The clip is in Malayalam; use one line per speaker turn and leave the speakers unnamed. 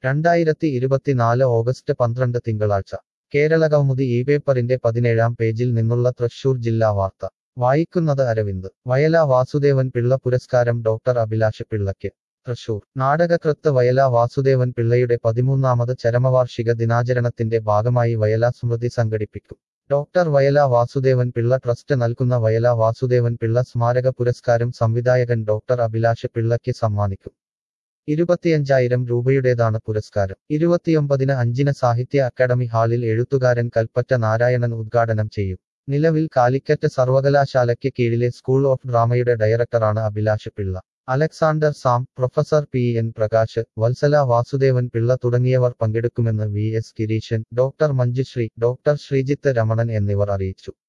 രണ്ടായിരത്തി ഇരുപത്തിനാല് ഓഗസ്റ്റ് പന്ത്രണ്ട് തിങ്കളാഴ്ച കേരള കൗമുദി ഈ പേപ്പറിന്റെ പതിനേഴാം പേജിൽ നിന്നുള്ള തൃശൂർ ജില്ലാ വാർത്ത വായിക്കുന്നത് അരവിന്ദ് വയല വാസുദേവൻ പിള്ള പുരസ്കാരം ഡോക്ടർ അഭിലാഷ് പിള്ളയ്ക്ക് തൃശൂർ നാടകകൃത്ത് വയല വാസുദേവൻ പിള്ളയുടെ പതിമൂന്നാമത് ചരമവാർഷിക ദിനാചരണത്തിന്റെ ഭാഗമായി വയല സ്മൃതി സംഘടിപ്പിക്കും ഡോക്ടർ വയല വാസുദേവൻ പിള്ള ട്രസ്റ്റ് നൽകുന്ന വയല വാസുദേവൻ പിള്ള സ്മാരക പുരസ്കാരം സംവിധായകൻ ഡോക്ടർ അഭിലാഷ് പിള്ളയ്ക്ക് സമ്മാനിക്കും ഇരുപത്തിയഞ്ചായിരം രൂപയുടേതാണ് പുരസ്കാരം ഇരുപത്തിയൊമ്പതിന് അഞ്ചിന് സാഹിത്യ അക്കാദമി ഹാളിൽ എഴുത്തുകാരൻ കൽപ്പറ്റ നാരായണൻ ഉദ്ഘാടനം ചെയ്യും നിലവിൽ കാലിക്കറ്റ് സർവകലാശാലയ്ക്ക് കീഴിലെ സ്കൂൾ ഓഫ് ഡ്രാമയുടെ ഡയറക്ടറാണ് Abhilash Pillai Alexander Sam professor P N Prakash Vatsala Vasudevan Pillai തുടങ്ങിയവർ പങ്കെടുക്കുമെന്ന് V S Gireesan doctor Manjusree doctor Sreejith Ramanan എന്നിവർ അറിയിച്ചു